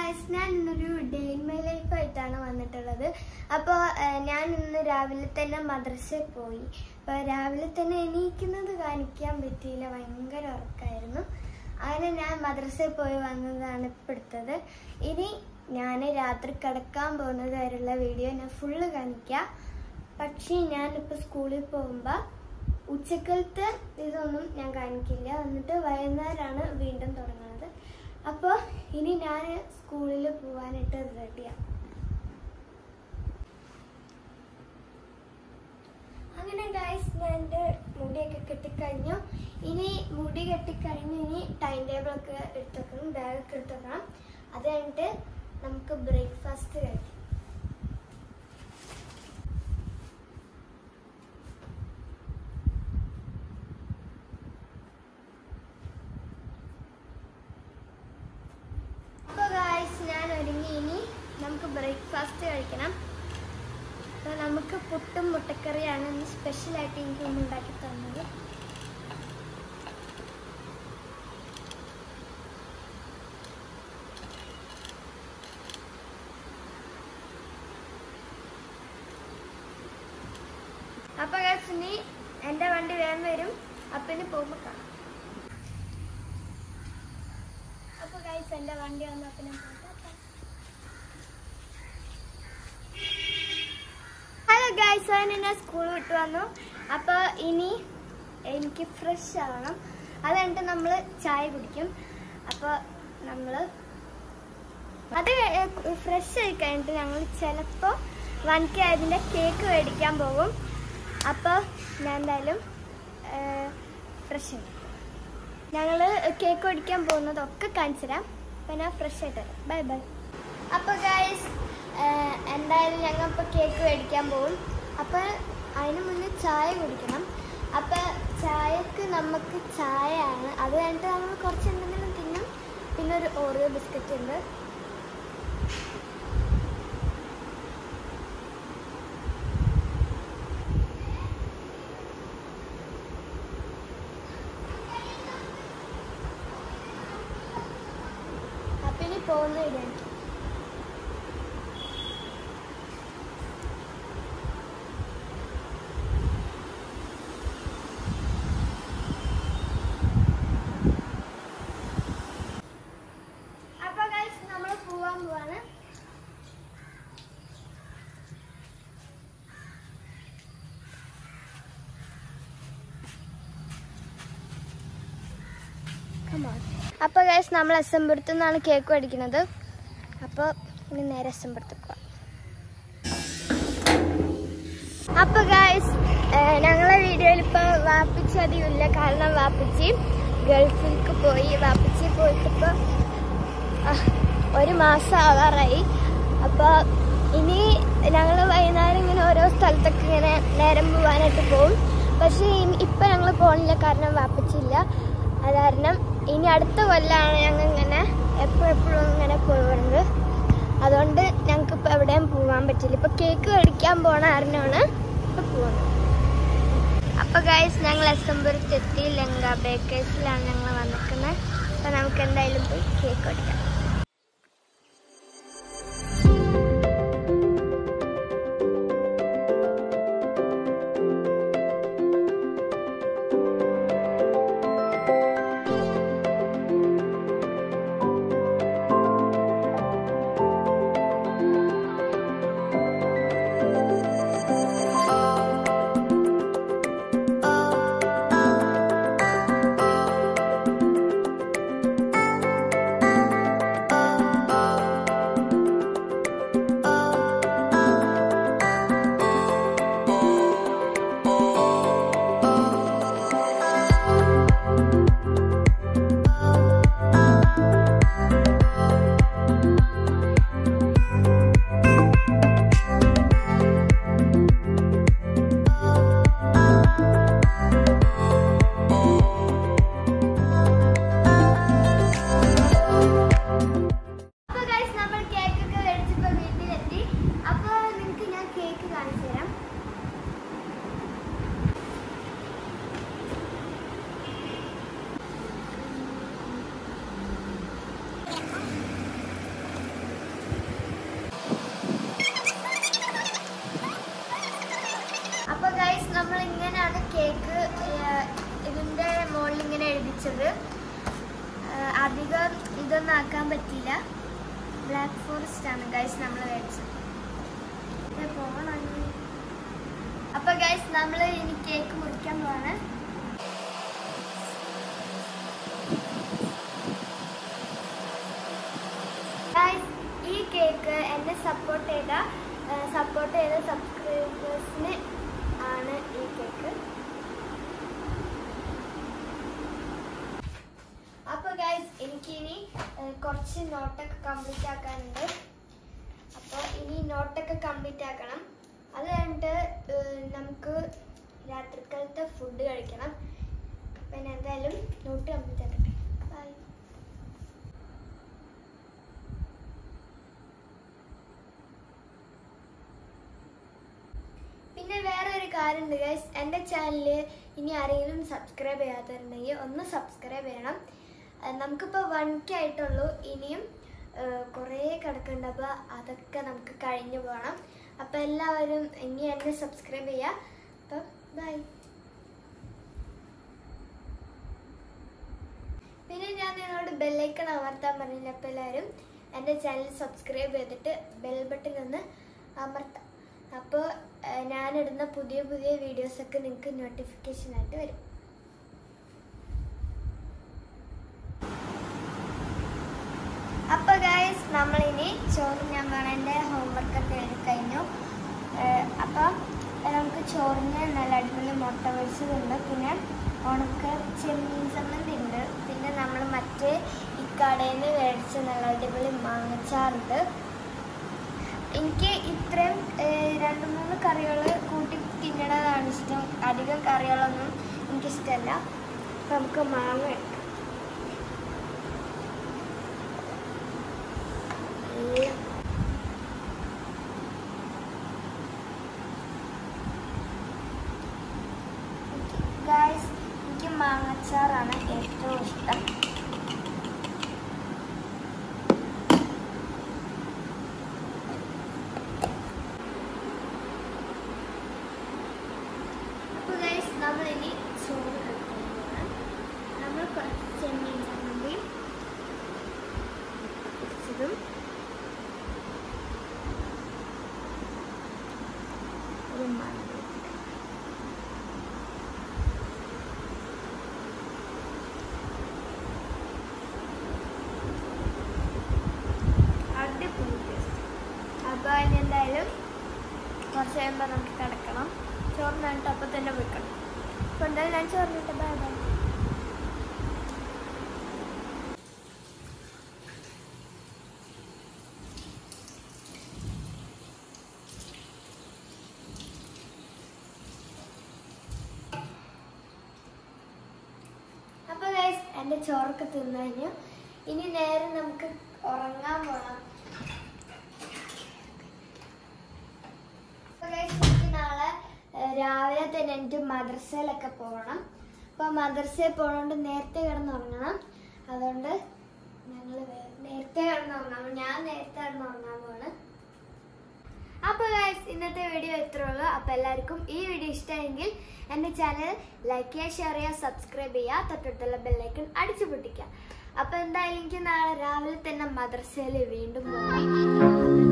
guys ഞാൻ ഇന്നൊരു day in my life ആയിട്ടാണ് വന്നിട്ടുള്ളത് അപ്പോൾ ഞാൻ ഇന്ന് രാവിലെ തന്നെ മദ്രസയിൽ പോയി അപ്പോൾ രാവിലെ തന്നെ എണീക്കുന്നത് കാണിക്കാൻ പറ്റിയില്ല ഭയങ്കര ഉറക്കമായിരുന്നു അങ്ങനെ ഞാൻ മദ്രസയിൽ പോയി വന്നതാണ് ഇപ്പോൾ എടുത്തത് ഇനി ഞാൻ രാത്രി കിടക്കാൻ പോകുന്നത് വരെയുള്ള വീഡിയോ ഞാൻ ഫുള്ള് കാണിക്കാം പക്ഷേ ഞാനിപ്പോൾ സ്കൂളിൽ പോകുമ്പോൾ ഉച്ചക്കലത്തെ ഇതൊന്നും ഞാൻ കാണിക്കില്ല എന്നിട്ട് വൈകുന്നേരമാണ് വീണ്ടും തുടങ്ങുന്നത് അപ്പോൾ ഇനി ഞാൻ സ്കൂളിൽ പോകാനായിട്ട് റെഡിയാണ് അങ്ങനെ ഗൈസ് ഞാൻ എൻ്റെ മുടിയൊക്കെ കെട്ടിക്കഴിഞ്ഞു ഇനി മുടി കെട്ടിക്കഴിഞ്ഞ് ഇനി ടൈം ടേബിളൊക്കെ എടുത്തേക്കണം ബാഗൊക്കെ എടുത്തേക്കണം അത് കഴിഞ്ഞിട്ട് നമുക്ക് ബ്രേക്ക്ഫാസ്റ്റ് കഴിക്കാം അപ്പോൾ ഗായ്സ് ഞാൻ ഒരുങ്ങി ഇനി നമുക്ക് ബ്രേക്ക്ഫാസ്റ്റ് കഴിക്കണം അപ്പോൾ നമുക്ക് പുട്ടും മുട്ടക്കറിയാണ് ഇന്ന് സ്പെഷ്യലായിട്ട് എനിക്ക് ഒന്ന് ഉണ്ടാക്കി തന്നത് അപ്പോൾ ഗായ്സ് ഇനി എൻ്റെ വണ്ടി വേഗം വരും അപ്പം ഇനി പോകുമ്പോൾ കാണാം അപ്പോൾ ഗൈസ് എൻ്റെ വണ്ടി വന്നപ്പോൾ ഞാൻ ഹലോ ഗൈസ് ഞാൻ സ്കൂൾ വിട്ട് വന്നു അപ്പോൾ ഇനി എനിക്ക് ഫ്രഷ് ആവണം അത് കഴിഞ്ഞിട്ട് നമ്മൾ ചായ കുടിക്കും അപ്പോൾ നമ്മൾ അത് ഫ്രഷ് ആയി കഴിഞ്ഞിട്ട് ഞങ്ങൾ ചിലപ്പോൾ വൺ കെ അതിൻ്റെ കേക്ക് മേടിക്കാൻ പോകും അപ്പോൾ ഞാൻ എന്തായാലും ഫ്രഷ് ആയി ഞങ്ങൾ കേക്ക് മേടിക്കാൻ പോകുന്നതൊക്കെ കാണിച്ചു തരാം അപ്പം ഞാൻ ഫ്രഷ് ആയിട്ട് വരാം ബൈ ബൈ അപ്പോൾ ഗൈസ് എന്തായാലും ഞങ്ങൾ ഇപ്പോൾ കേക്ക് മേടിക്കാൻ പോകും അപ്പോൾ അതിന് മുന്നേ ചായ കുടിക്കണം അപ്പോൾ ചായക്ക് നമുക്ക് ചായയാണ് അത് കഴിഞ്ഞിട്ട് നമ്മൾ കുറച്ച് എന്തെങ്കിലും തിന്നും പിന്നെ ഒരു ഓറിയോ ബിസ്ക്കറ്റ് ഉണ്ട് അപ്പം ഇനി പോകുന്ന ഇടാൻ അപ്പൊ ഗൈസ് നമ്മൾ പോവാൻ പോവാണ് അപ്പോൾ ഗൈസ് നമ്മൾ എസ് എം പുരത്തു നിന്നാണ് കേക്ക് മേടിക്കുന്നത് അപ്പോൾ ഇനി നേരെ എസ് എം പുരത്തേക്ക് പോവാം അപ്പോൾ ഗൈസ് ഞങ്ങളെ വീഡിയോയിൽ ഇപ്പോൾ വാപ്പിച്ചി അധികമില്ല കാരണം വാപ്പിച്ചി ഗൾഫിലേക്ക് പോയി വാപ്പിച്ചി പോയിട്ടിപ്പോൾ ഒരു മാസം ആവാറായി അപ്പോൾ ഇനി ഞങ്ങൾ വൈകുന്നേരം ഇങ്ങനെ ഓരോ സ്ഥലത്തൊക്കെ ഇങ്ങനെ നേരം പോകാനായിട്ട് പോകും പക്ഷേ ഇപ്പം ഞങ്ങൾ പോകണില്ല കാരണം വാപ്പിച്ചില്ല അത് കാരണം ഇനി അടുത്ത കൊല്ലമാണ് ഞങ്ങൾ ഇങ്ങനെ എപ്പോഴെപ്പോഴും ഇങ്ങനെ പോകുന്നത് അതുകൊണ്ട് ഞങ്ങൾക്ക് ഇപ്പോൾ എവിടെയും പോകാൻ പറ്റില്ല ഇപ്പോൾ കേക്ക് മേടിക്കാൻ പോണ കാരണമാണ് ഇപ്പോൾ പോകുന്നത് അപ്പോൾ ഗൈസ് ഞങ്ങൾ എസംബുരത്ത് എത്തി ലങ്ക ബേക്കേഴ്സിലാണ് ഞങ്ങൾ വന്നിരിക്കുന്നത് അപ്പോൾ നമുക്ക് എന്തായാലും പോയി കേക്ക് മേടിക്കാം നമ്മൾ ഇങ്ങനെയാണ് കേക്ക് ഇതിന്റെ മുകളിൽ ഇങ്ങനെ എഴുതിച്ചത് ഏഹ് അധികം ഇതൊന്നും ആക്കാൻ പറ്റില്ല ബ്ലാക്ക് ഫോറസ്റ്റ് ആണ് ഗൈസ് നമ്മൾ മേടിച്ചത് ഇത് പോകണം അപ്പൊ ഗൈസ് നമ്മൾ ഇനി കേക്ക് മുറിക്കാൻ പോവാണ് ഗൈസ് ഈ കേക്ക് എന്നെ സപ്പോർട്ട് ചെയ്ത സപ്പോർട്ട് ചെയ്ത സബ്സ്ക്രൈബേഴ്സിന് ആണ് ഈ കേക്ക് അപ്പൊ ഗൈസ് എനിക്കിനി ഏഹ്, കുറച്ച് നോട്ടൊക്കെ കംപ്ലീറ്റ് ആക്കാനുണ്ട് അപ്പോൾ ഇനി നോട്ടൊക്കെ കംപ്ലീറ്റ് ആക്കണം അത് കഴിഞ്ഞിട്ട് ഏഹ്, നമുക്ക് രാത്രിക്കാലത്തെ ഫുഡ് കഴിക്കണം പിന്നെ എന്തായാലും നോട്ട് കംപ്ലീറ്റ് ആക്കട്ടെ ബൈ പിന്നെ വേറെ ഒരു കാര്യമുണ്ട് ഗൈസ് എൻ്റെ ചാനൽ ഇനി ആരെങ്കിലും സബ്സ്ക്രൈബ് ചെയ്യാത്തവരുണ്ടെങ്കിൽ ഒന്ന് സബ്സ്ക്രൈബ് ചെയ്യണം അഹ് നമുക്കിപ്പോൾ വൺ കെ ആയിട്ടുള്ളൂ ഇനിയും ഏഹ്, കുറേ കിടക്കുന്നുണ്ട് അപ്പോൾ അതൊക്കെ നമുക്ക് കഴിഞ്ഞു പോകണം അപ്പോൾ എല്ലാവരും ഇനി എന്നെ സബ്സ്ക്രൈബ് ചെയ്യുക അപ്പം ബൈ പിന്നെ ഞാൻ നിങ്ങളോട് ബെല്ലൈക്കൺ അമർത്താൻ പറഞ്ഞില്ല അപ്പോൾ എല്ലാവരും എൻ്റെ ചാനൽ സബ്സ്ക്രൈബ് ചെയ്തിട്ട് ബെൽ ബട്ടൺ ഒന്ന് അമർത്താം അപ്പോൾ ഞാനിടുന്ന പുതിയ പുതിയ വീഡിയോസൊക്കെ നിങ്ങൾക്ക് നോട്ടിഫിക്കേഷൻ ആയിട്ട് വരും അപ്പോൾ ഗായ്സ് നമ്മളിനി ചോറ് ഞാൻ വേണം എൻ്റെ ഹോംവർക്കൊക്കെ എഴുതി കഴിഞ്ഞു അപ്പോൾ നമുക്ക് ചോറിന് നല്ല അടിപൊളി മുട്ട പൊരിച്ചതുണ്ട് പിന്നെ ഉണക്ക ചെമ്മീൻ ചമ്മന്തി ഉണ്ട് പിന്നെ നമ്മൾ മറ്റേ ഈ കടയിൽ നിന്ന് മേടിച്ച നല്ല അടിപൊളി മാങ്ങച്ചാറുണ്ട് എനിക്ക് ഇത്രയും ഏഹ്, രണ്ട് മൂന്ന് കറികൾ കൂട്ടി തിന്നണതാണ് ഇഷ്ടം അധികം കറികളൊന്നും എനിക്കിഷ്ടമല്ല അപ്പം നമുക്ക് മാങ്ങ എടുക്കാം എല്ലാം ഗായ്സ് എനിക്ക് മാങ്ങച്ചാറാണ് ഏറ്റവും ഇഷ്ടം അപ്പോൾ ഗൈസ് നമ്മൾ ഇനി ചോറ് കഴിക്കാൻ പോവാണ് നമ്മൾ കുറച്ച് ചെമ്മീൻ ചമ്മന്തി പൊരിച്ചതും ഒരു മണി അടിപൊളി ടേസ്റ്റ് അപ്പോൾ ഇനി എന്തായാലും കുറച്ച് കഴിയുമ്പോൾ നമുക്ക് കിടക്കണം ചോറിനായിട്ട് അപ്പം തന്നെ വെക്കണം അപ്പോൾ എന്തായാലും ഞാൻ ചോറിനിട്ട് ബൈ ബൈ അപ്പോൾ ഗൈസ് എൻ്റെ ചോറൊക്കെ തിന്നു കഴിഞ്ഞു ഇനി നേരെ നമുക്ക് ഉറങ്ങാൻ പോകണം അപ്പോൾ guys, എനിക്ക് നാളെ ഏഹ്, രാവിലെ തന്നെ എനിക്ക് മദ്രസയിലൊക്കെ പോകണം അപ്പോൾ മദ്രസയിൽ പോകണോണ്ട് നേരത്തെ കിടന്നുറങ്ങണം അതുകൊണ്ട് ഞങ്ങൾ നേരത്തെ കിടന്നുറങ്ങാം ഞാൻ നേരത്തെ കിടന്നുറങ്ങാൻ പോവാണ് അപ്പോൾ ഗൈസ് ഇന്നത്തെ വീഡിയോ ഇത്രേ ഉള്ളൂ അപ്പോൾ എല്ലാവർക്കും ഈ വീഡിയോ ഇഷ്ടമായെങ്കിൽ എൻ്റെ ചാനൽ ലൈക്ക് ചെയ്യുക ഷെയർ ചെയ്യുക സബ്സ്ക്രൈബ് ചെയ്യുക തൊട്ടടുത്തുള്ള ബെല്ലൈക്കൺ അടിച്ചു പൊട്ടിക്കുക അപ്പോൾ എന്തായാലും എനിക്ക് നാളെ രാവിലെ തന്നെ മദ്രസയിൽ വീണ്ടും പോകണം